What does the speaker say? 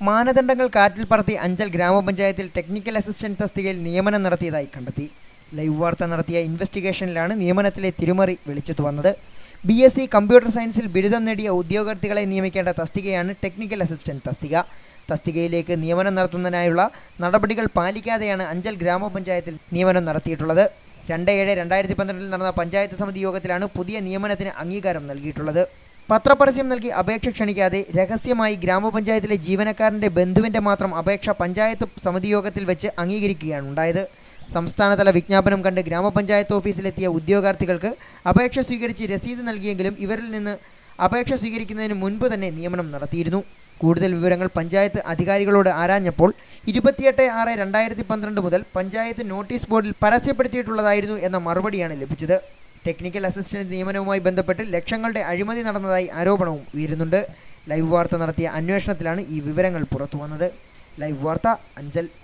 മാനദണ്ഡങ്ങൾ കാറ്റിൽ പറത്തി അഞ്ചൽ ഗ്രാമപഞ്ചായത്തിൽ ടെക്നിക്കൽ അസിസ്റ്റന്റ് തസ്തികയിൽ നിയമനം നടത്തിയതായി കണ്ടെത്തി ലൈവ് വാർത്ത നടത്തിയ ഇൻവെസ്റ്റിഗേഷനിലാണ് നിയമനത്തിലെ തിരുമറി വെളിച്ചത്തു വന്നത് ബി എസ് സി കമ്പ്യൂട്ടർ സയൻസിൽ ബിരുദം നേടിയ ഉദ്യോഗാർത്ഥികളെ നിയമിക്കേണ്ട തസ്തികയാണ് ടെക്നിക്കൽ അസിസ്റ്റന്റ് തസ്തിക തസ്തികയിലേക്ക് നിയമനം നടത്തുന്നതിനായുള്ള നടപടികൾ പാലിക്കാതെയാണ് അഞ്ചൽ ഗ്രാമപഞ്ചായത്തിൽ നിയമനം നടത്തിയിട്ടുള്ളത് രണ്ട് ഏഴ് രണ്ടായിരത്തി പന്ത്രണ്ടിൽ നടന്ന പഞ്ചായത്ത് സമിതി യോഗത്തിലാണ് പുതിയ നിയമനത്തിന് അംഗീകാരം നൽകിയിട്ടുള്ളത് പത്രപരസ്യം നൽകി അപേക്ഷ ക്ഷണിക്കാതെ രഹസ്യമായി ഗ്രാമപഞ്ചായത്തിലെ ജീവനക്കാരന്റെ ബന്ധുവിന്റെ മാത്രം അപേക്ഷ പഞ്ചായത്ത് സമിതി യോഗത്തിൽ വെച്ച് അംഗീകരിക്കുകയാണ് ഉണ്ടായത് സംസ്ഥാനതല വിജ്ഞാപനം കണ്ട് ഗ്രാമപഞ്ചായത്ത് ഓഫീസിലെത്തിയ ഉദ്യോഗാർത്ഥികൾക്ക് അപേക്ഷ സ്വീകരിച്ച് രസീത് നൽകിയെങ്കിലും ഇവരിൽ നിന്ന് അപേക്ഷ സ്വീകരിക്കുന്നതിന് മുൻപ് തന്നെ നിയമനം നടത്തിയിരുന്നു കൂടുതൽ വിവരങ്ങൾ പഞ്ചായത്ത് അധികാരികളോട് ആരാഞ്ഞപ്പോൾ ഇരുപത്തിയെട്ട് ആറ് രണ്ടായിരത്തി പന്ത്രണ്ട് മുതൽ പഞ്ചായത്ത് നോട്ടീസ് ബോർഡിൽ പരസ്യപ്പെടുത്തിയിട്ടുള്ളതായിരുന്നു എന്ന മറുപടിയാണ് ലഭിച്ചത് ടെക്നിക്കൽ അസിസ്റ്റന്റ് നിയമനവുമായി ബന്ധപ്പെട്ട് ലക്ഷങ്ങളുടെ അഴിമതി നടന്നതായി ആരോപണവും ഉയരുന്നുണ്ട് ലൈവ് വാർത്ത നടത്തിയ അന്വേഷണത്തിലാണ് ഈ വിവരങ്ങൾ പുറത്തുവന്നത് ലൈവ് വാർത്ത അഞ്ചൽ